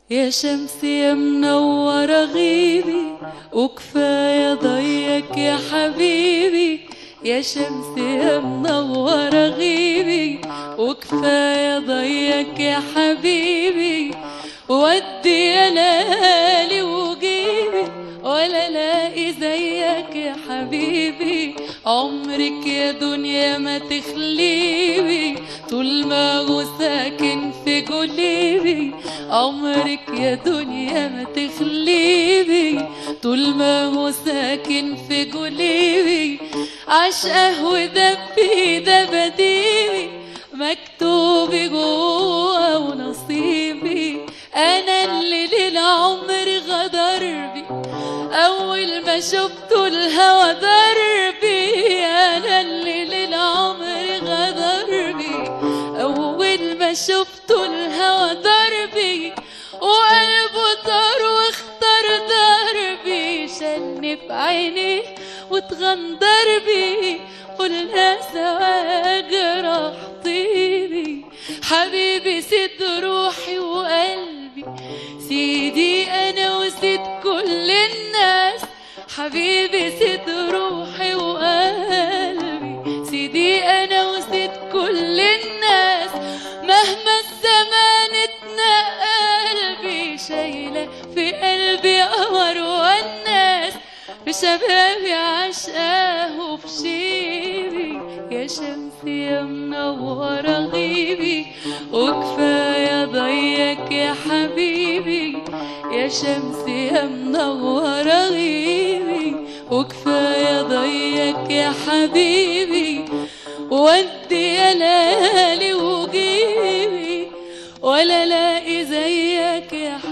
يا شمس يا منورة غيبي وكفاية ضيك يا حبيبي يا شمس يا منورة غيبي وكفاية ضيك يا حبيبي ودي يا ليالي وجيبي ولا لاقي زيك يا حبيبي عمرك يا دنيا ما تخليبي طول ما هو ساكن في جليبي عمرك يا دنيا ما تخليبي طول ما هو ساكن في جليبي عشقه ودبي ده بديبي مكتوب جوا ونصيبي انا اللي للعمر غدر بي اول ما شفته الهوى ضربي انا اللي للعمر غدر بي اول ما شفته الهوى ضربي وقلبه طار واختار دربي شن في عيني وتغندر بي قلنا سوا جراح طيبي حبيبي سد روحي وقلبي سيدي انا وسيد كل الناس حبيبي سد روحي وقلبي سيدي انا وسيد كل الناس مهما الزمان اتنقل بي شايله في قلبي قمر والناس في شبابي عشقاه وفي شيبي يا شمس يا منورة غيبي وكفاية ضيك يا حبيبي يا شمس يا منورة غيبي وكفاية ضيك يا حبيبي ودي يا ليالي وجيبي ولا لاقي زيك يا حبيبي